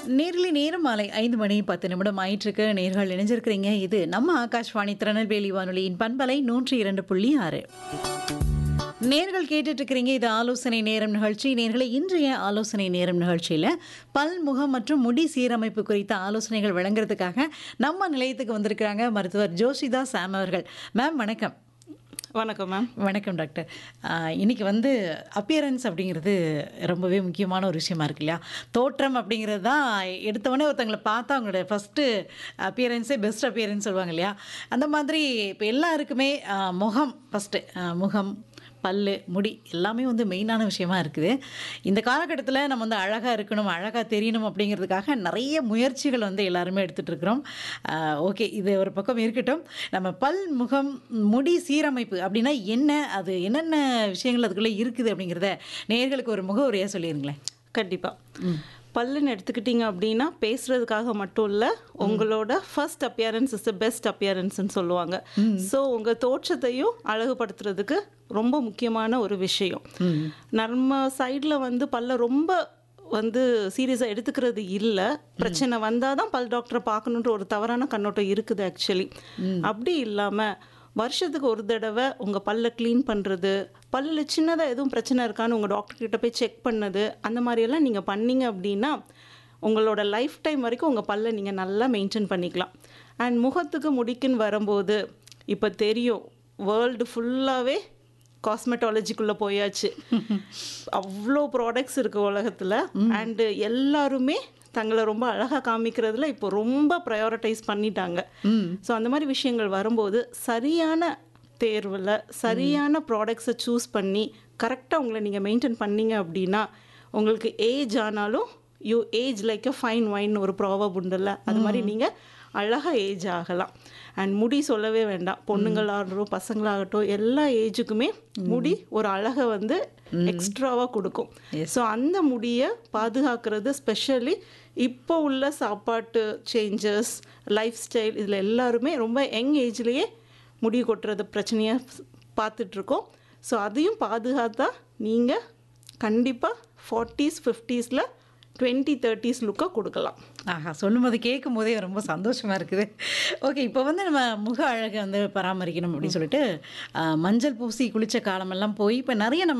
nearly நேரம் மாலை ஐந்து மணி பத்து நிமிடம் ஆயிட்டிருக்கு நேர்கள் இணைஞ்சிருக்கிறீங்க இது நம்ம ஆகாஷ்வாணி திருநெல்வேலி வானொலியின் பண்பலை நூற்றி இரண்டு புள்ளி ஆறு நேர்கள் கேட்டுட்டு இருக்கிறீங்க இது ஆலோசனை நேரம் நிகழ்ச்சி நேர்களை இன்றைய ஆலோசனை நேரம் நிகழ்ச்சியில் பல் முகம் மற்றும் முடி சீரமைப்பு குறித்த ஆலோசனைகள் வழங்குறதுக்காக நம்ம நிலையத்துக்கு வந்திருக்கிறாங்க மருத்துவர் ஜோஷிதா சாம் அவர்கள் மேம் வணக்கம் வணக்கம் மேம் வணக்கம் டாக்டர் ஆஹ் இன்னைக்கு வந்து அப்பியரன்ஸ் அப்படிங்கிறது ரொம்பவே முக்கியமான ஒரு விஷயமா இருக்கு இல்லையா தோற்றம் அப்படிங்கிறது தான் எடுத்தவொடனே ஒருத்தங்களை பார்த்தா அவங்களோட ஃபஸ்ட்டு அப்பியரன்ஸே பெஸ்ட் அப்பியரன்ஸ் சொல்லுவாங்க இல்லையா அந்த மாதிரி இப்போ எல்லாருக்குமே ஆஹ் முகம் ஃபஸ்ட்டு முகம் பல்லு முடி எல்லாமே வந்து மெயினான விஷயமா இருக்குது இந்த காலகட்டத்தில் நம்ம வந்து அழகாக இருக்கணும் அழகாக தெரியணும் அப்படிங்கிறதுக்காக நிறைய முயற்சிகள் வந்து எல்லாருமே எடுத்துகிட்டு இருக்கிறோம் ஓகே இது ஒரு பக்கம் இருக்கட்டும் நம்ம பல் முகம் முடி சீரமைப்பு அப்படின்னா என்ன அது என்னென்ன விஷயங்கள் அதுக்குள்ளே இருக்குது அப்படிங்கிறத நேர்களுக்கு ஒரு முகவுரையாக சொல்லிடுங்களேன் கண்டிப்பா பல்லுன்னு எடுத்துக்கிட்டீங்க அப்படின்னா பேசுறதுக்காக மட்டும் இல்ல உங்களோட first appearance is the best அப்பியரன்ஸ்னு சொல்லுவாங்க ஸோ உங்க தோற்றத்தையும் அழகுபடுத்துறதுக்கு ரொம்ப முக்கியமான ஒரு விஷயம் நம்ம சைடில் வந்து பல்ல ரொம்ப வந்து சீரியஸாக எடுத்துக்கிறது இல்லை பிரச்சனை வந்தால் தான் பல் டாக்டரை பார்க்கணுன்ற ஒரு தவறான கண்ணோட்டம் இருக்குது ஆக்சுவலி அப்படி இல்லாமல் வருஷத்துக்கு ஒரு தடவை உங்கள் பல்லை க்ளீன் பண்ணுறது பல்லில் சின்னதாக எதுவும் பிரச்சனை இருக்கான்னு உங்கள் டாக்டர் கிட்ட போய் செக் பண்ணது அந்த மாதிரியெல்லாம் நீங்கள் பண்ணீங்க அப்படின்னா உங்களோட லைஃப் டைம் வரைக்கும் உங்கள் பல்லை நீங்கள் நல்லா மெயின்டைன் பண்ணிக்கலாம் அண்ட் முகத்துக்கு முடிக்குன்னு வரும்போது இப்போ தெரியும் வேர்ல்டு ஃபுல்லாகவே காஸ்மெட்டாலஜிக்குள்ளே போயாச்சு அவ்வளோ ப்ராடக்ட்ஸ் இருக்குது உலகத்தில் அண்டு எல்லாருமே தங்களை ரொம்ப அழகாக காமிக்கிறதுல இப்போ ரொம்ப ப்ரையாரிட்டைஸ் பண்ணிட்டாங்க ஸோ அந்த மாதிரி விஷயங்கள் வரும்போது சரியான தேர்வில் சரியான ப்ராடக்ட்ஸை சூஸ் பண்ணி கரெக்டாக உங்களை நீங்கள் மெயின்டைன் பண்ணீங்க அப்படின்னா உங்களுக்கு ஏஜ் ஆனாலும் you age like a fine wine ஒரு ப்ராவப் உண்டுல்ல அது மாதிரி நீங்கள் அழகாக ஏஜ் ஆகலாம் அண்ட் முடி சொல்லவே வேண்டாம் பொண்ணுங்களாகட்டும் பசங்களாகட்டும் எல்லா ஏஜுக்குமே முடி ஒரு அழகை வந்து எக்ஸ்ட்ராவாக கொடுக்கும் ஸோ அந்த முடியை பாதுகாக்கிறது ஸ்பெஷலி இப்போ உள்ள சாப்பாட்டு சேஞ்சஸ் லைஃப் ஸ்டைல் இதில் எல்லாருமே ரொம்ப யங் ஏஜ்லேயே முடி கொட்டுறது பிரச்சனையாக பார்த்துட்ருக்கோம் ஸோ அதையும் பாதுகாத்தா நீங்கள் கண்டிப்பாக ஃபார்ட்டிஸ் ஃபிஃப்டீஸில் டுவெண்ட்டி தேர்ட்டிஸ் லுக்கை கொடுக்கலாம் ஆஹா சொல்லும்போது கேட்கும் போதே ரொம்ப சந்தோஷமாக இருக்குது ஓகே இப்போ வந்து நம்ம முக அழகை வந்து பராமரிக்கணும் அப்படின்னு சொல்லிட்டு ஆஹ், மஞ்சள் பூசி குளிச்ச காலமெல்லாம் போய் இப்போ நிறைய நம்ம